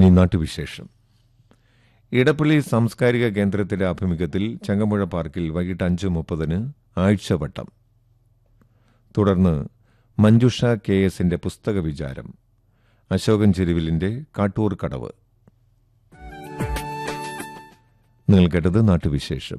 ഇനി നാട്ടുവിശേഷം ഇടപ്പള്ളി സാംസ്കാരിക കേന്ദ്രത്തിന്റെ ആഭിമുഖ്യത്തിൽ ചങ്ങമ്പുഴ പാർക്കിൽ വൈകിട്ട് അഞ്ച് മുപ്പതിന് ആഴ്ചവട്ടം തുടർന്ന് മഞ്ജുഷ കെ എസിന്റെ പുസ്തക വിചാരം അശോകൻ ചെരുവിലിന്റെ കാട്ടൂർ കടവ് നിങ്ങൾ കേട്ടത് നാട്ടുവിശേഷം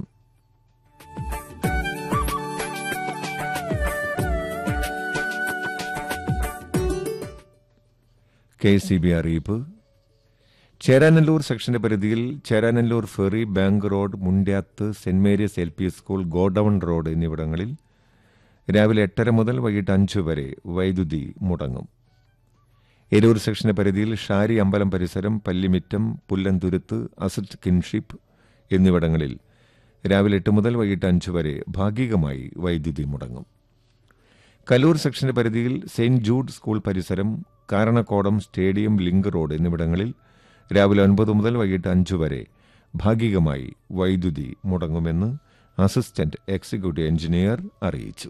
കെ സി ബി അറിയിപ്പ് ചേരാനല്ലൂർ സെക്ഷന്റെ പരിധിയിൽ Cheranallur ferry bank road Mundyath saint Mary's L P school godown road എന്നിവിടങ്ങളിൽ രാവിലെ എട്ടര മുതൽ വൈകിട്ട് അഞ്ച് വരെ വൈദ്യുതി മുടങ്ങും എരൂർ സെക്ഷന്റെ പരിധിയിൽ ഷാരി അമ്പലം പരിസരം പല്ലിമിറ്റം പുല്ലന്തുരുത്ത് അസറ്റ് കിൻഷിപ്പ് എന്നിവിടങ്ങളിൽ രാവിലെ എട്ട് മുതൽ വൈകിട്ട് അഞ്ച് വരെ ഭാഗികമായി വൈദ്യുതി മുടങ്ങും കലൂർ സെക്ഷന്റെ പരിധിയിൽ സെയിന്റ് ജൂഡ് സ്കൂൾ പരിസരം കാരണക്കോടം സ്റ്റേഡിയം ലിങ്ക് റോഡ് എന്നിവിടങ്ങളിൽ രാവിലെ ഒൻപത് മുതൽ വൈകിട്ട് അഞ്ച് വരെ ഭാഗികമായി വൈദ്യുതി മുടങ്ങുമെന്ന് അസിസ്റ്റന്റ് എക്സിക്യൂട്ടീവ് എഞ്ചിനീയർ അറിയിച്ചു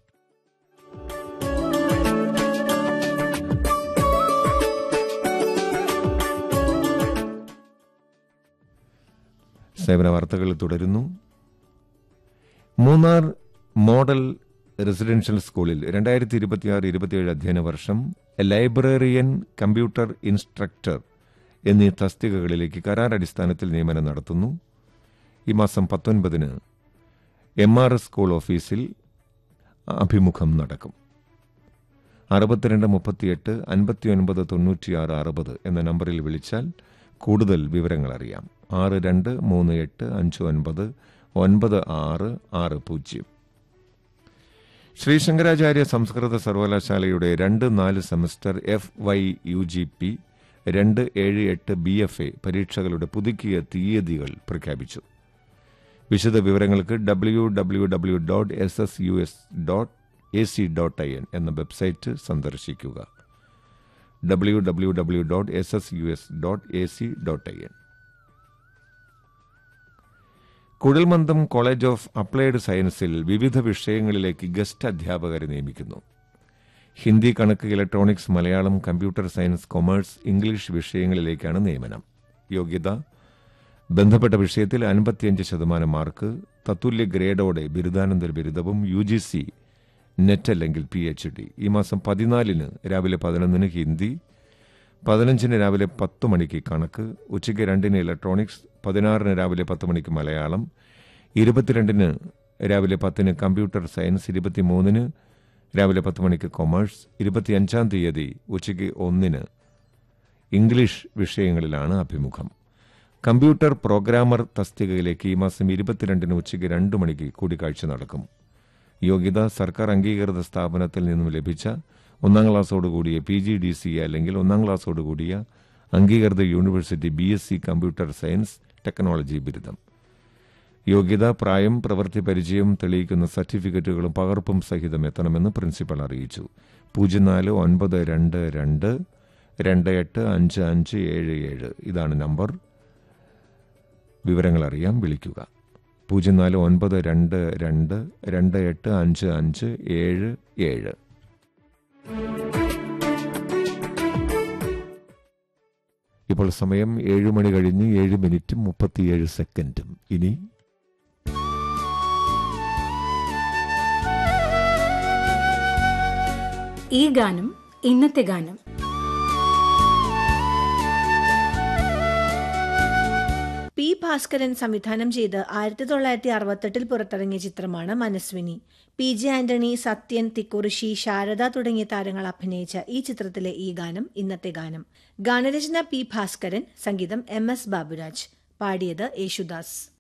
സേവന വാർത്തകൾ തുടരുന്നു മൂന്നാർ മോഡൽ റെസിഡൻഷ്യൽ സ്കൂളിൽ രണ്ടായിരത്തി ഇരുപത്തിയാറ് ഇരുപത്തിയേഴ് അധ്യയന വർഷം ലൈബ്രറിയൻ കമ്പ്യൂട്ടർ ഇൻസ്ട്രക്ടർ എന്നീ തസ്തികകളിലേക്ക് കരാർ അടിസ്ഥാനത്തിൽ നിയമനം നടത്തുന്നു ഈ മാസം പത്തൊൻപതിന് എം ആർ എസ് സ്കൂൾ ഓഫീസിൽ അഭിമുഖം നടക്കും അറുപത്തിരണ്ട് മുപ്പത്തിയെട്ട് അൻപത്തിയൊൻപത് തൊണ്ണൂറ്റിയാറ് അറുപത് എന്ന നമ്പറിൽ വിളിച്ചാൽ കൂടുതൽ വിവരങ്ങൾ അറിയാം ആറ് രണ്ട് മൂന്ന് എട്ട് അഞ്ച് ഒൻപത് ഒൻപത് ആറ് ആറ് പൂജ്യം ശ്രീശങ്കരാചാര്യ സംസ്കൃത സർവകലാശാലയുടെ രണ്ട് നാല് semester F Y U G P രണ്ട് ഏഴ് എട്ട് ബി എഫ് എ പരീക്ഷകളുടെ പുതുക്കിയ തീയതികൾ പ്രഖ്യാപിച്ചു വിശദ വിവരങ്ങൾക്ക് W W W dot S S U S dot A C dot I N എന്ന വെബ്സൈറ്റ് സന്ദർശിക്കുക W W W dot S S U S dot A C dot I N കുഴൽമന്ദം college of applied സയൻസിൽ വിവിധ വിഷയങ്ങളിലേക്ക് guest അധ്യാപകരെ നിയമിക്കുന്നു ഹിന്ദി കണക്ക് electronics Malayalam computer science commerce English വിഷയങ്ങളിലേക്കാണ് നിയമനം യോഗ്യത ബന്ധപ്പെട്ട വിഷയത്തിൽ അൻപത്തിയഞ്ച് ശതമാനം മാർക്ക് തത്തുല്യ ഗ്രേഡോടെ ബിരുദാനന്തര ബിരുദവും യു ജി സി നെറ്റ് അല്ലെങ്കിൽ പി എച്ച് ഡി ഈ മാസം പതിനാലിന് രാവിലെ പതിനൊന്നിന് ഹിന്ദി പതിനഞ്ചിന് രാവിലെ പത്ത് മണിക്ക് കണക്ക് ഉച്ചയ്ക്ക് രണ്ടിന് ഇലക്ട്രോണിക്സ് പതിനാറിന് രാവിലെ പത്ത് മണിക്ക് മലയാളം ഇരുപത്തിരണ്ടിന് രാവിലെ പത്തിന് കമ്പ്യൂട്ടർ സയൻസ് ഇരുപത്തിമൂന്നിന് രാവിലെ പത്ത് മണിക്ക് കൊമേഴ്സ് ഇരുപത്തിയഞ്ചാം തീയതി ഉച്ചയ്ക്ക് ഒന്നിന് ഇംഗ്ലീഷ് വിഷയങ്ങളിലാണ് അഭിമുഖം കമ്പ്യൂട്ടർ പ്രോഗ്രാമർ തസ്തികയിലേക്ക് ഈ മാസം ഇരുപത്തിരണ്ടിന് ഉച്ചയ്ക്ക് രണ്ട് മണിക്ക് കൂടിക്കാഴ്ച നടക്കും യോഗ്യത സർക്കാർ അംഗീകൃത സ്ഥാപനത്തിൽ നിന്നും ലഭിച്ച ഒന്നാം ക്ലാസ്സോടുകൂടിയ പി ജി ഡി സി അല്ലെങ്കിൽ ഒന്നാം ക്ലാസ്സോടുകൂടിയ അംഗീകൃത university B S C computer science technology ബിരുദം യോഗ്യത പ്രായം പ്രവൃത്തി പരിചയം തെളിയിക്കുന്ന സർട്ടിഫിക്കറ്റുകളും പകർപ്പും സഹിതം എത്തണമെന്ന് പ്രിൻസിപ്പൽ അറിയിച്ചു പൂജ്യം നാല് ഒൻപത് രണ്ട് രണ്ട് രണ്ട് എട്ട് അഞ്ച് അഞ്ച് ഏഴ് ഏഴ് ഇതാണ് നമ്പർ വിവരങ്ങൾ അറിയാൻ വിളിക്കുക പൂജ്യം നാല് ഒൻപത് രണ്ട് രണ്ട് രണ്ട് എട്ട് അഞ്ച് അഞ്ച് ഏഴ് ഏഴ് ഇപ്പോൾ സമയം ഏഴ് മണി കഴിഞ്ഞ് ഏഴ് മിനിറ്റും മുപ്പത്തിയേഴ് സെക്കൻഡും ഇനി ഈ ഗാനം ഇന്നത്തെ ഗാനം പി ഭാസ്കരൻ സംവിധാനം ചെയ്ത് ആയിരത്തി തൊള്ളായിരത്തി അറുപത്തെട്ടിൽ പുറത്തിറങ്ങിയ ചിത്രമാണ് മനസ്വിനി പി ജെ ആന്റണി സത്യൻ തിക്കുറിശി ശാരദ തുടങ്ങിയ താരങ്ങൾ അഭിനയിച്ച ഈ ചിത്രത്തിലെ ഈ ഗാനം ഇന്നത്തെ ഗാനം ഗാനരചന പി ഭാസ്കരൻ സംഗീതം എം എസ് ബാബുരാജ് പാടിയത് യേശുദാസ്